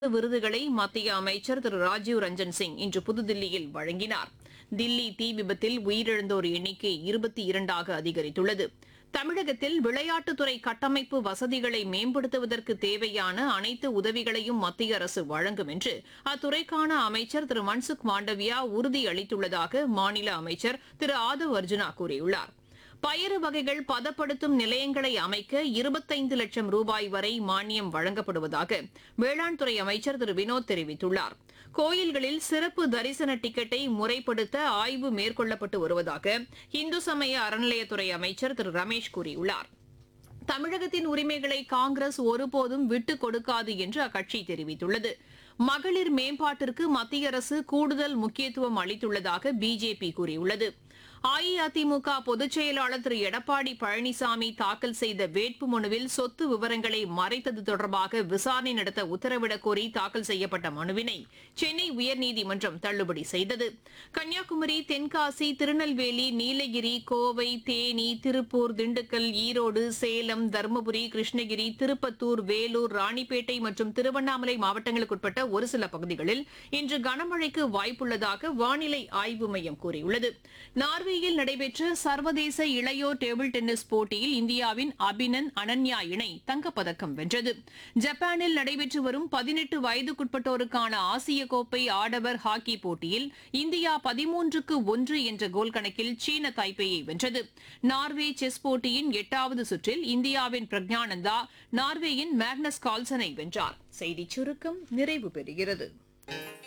விருதுகளை மத்திய அமைச்சர் திரு ராஜீவ் ரஞ்சன் சிங் இன்று புதுதில்லியில் வழங்கினார் தில்லி தீ விபத்தில் உயிரிழந்தோர் எண்ணிக்கை இருபத்தி இரண்டாக அதிகரித்துள்ளது தமிழகத்தில் விளையாட்டுத்துறை கட்டமைப்பு வசதிகளை மேம்படுத்துவதற்கு தேவையான அனைத்து உதவிகளையும் மத்திய அரசு வழங்கும் என்று அத்துறைக்கான அமைச்சர் திரு மன்சுக் மாண்டவியா உறுதியளித்துள்ளதாக மாநில அமைச்சர் திரு ஆதவ் அர்ஜுனா கூறியுள்ளார் பயறு வகைகள் பதப்படுத்தும் நிலையங்களை அமைக்க இருபத்தைந்து லட்சம் ரூபாய் வரை மானியம் வழங்கப்படுவதாக வேளாண் துறை அமைச்சர் திரு வினோத் தெரிவித்துள்ளார் கோயில்களில் சிறப்பு தரிசன டிக்கெட்டை முறைப்படுத்த ஆய்வு மேற்கொள்ளப்பட்டு வருவதாக இந்து சமய அறநிலையத்துறை அமைச்சர் திரு ரமேஷ் கூறியுள்ளார் தமிழகத்தின் உரிமைகளை காங்கிரஸ் ஒருபோதும் விட்டுக் கொடுக்காது என்று அக்கட்சி தெரிவித்துள்ளது மகளிர் மேம்பாட்டிற்கு மத்திய அரசு கூடுதல் முக்கியத்துவம் அளித்துள்ளதாக பிஜேபி கூறியுள்ளது அஇஅதிமுக பொதுச் செயலாளர் திரு எடப்பாடி பழனிசாமி தாக்கல் செய்த வேட்புமனுவில் சொத்து விவரங்களை மறைத்தது தொடர்பாக விசாரணை நடத்த உத்தரவிடக் கோரி தாக்கல் செய்யப்பட்ட மனுவினை சென்னை உயர்நீதிமன்றம் தள்ளுபடி செய்தது கன்னியாகுமரி தென்காசி திருநெல்வேலி நீலகிரி கோவை தேனி திருப்பூர் திண்டுக்கல் ஈரோடு சேலம் தருமபுரி கிருஷ்ணகிரி திருப்பத்தூர் வேலூர் ராணிப்பேட்டை மற்றும் திருவண்ணாமலை மாவட்டங்களுக்குட்பட்ட ஒரு சில பகுதிகளில் இன்று கனமழைக்கு வாய்ப்புள்ளதாக வானிலை ஆய்வு மையம் கூறியுள்ளது நார்வேயில் நடைபெற்ற சர்வதேச இளையோர் டேபிள் டென்னிஸ் போட்டியில் இந்தியாவின் அபினன் அனன்யா இணை தங்கப்பதக்கம் வென்றது ஜப்பானில் நடைபெற்று வரும் பதினெட்டு வயதுக்குட்பட்டோருக்கான ஆசிய கோப்பை ஆடவர் ஹாக்கி போட்டியில் இந்தியா பதிமூன்றுக்கு ஒன்று என்ற கோல் கணக்கில் சீன தாய்பேயை வென்றது நார்வே செஸ் போட்டியின் எட்டாவது சுற்றில் இந்தியாவின் பிரக்ஞானந்தா நார்வேயின் மேக்னஸ் கால்சனை வென்றார் செய்திச் சுருக்கம் நிறைவு பெறுகிறது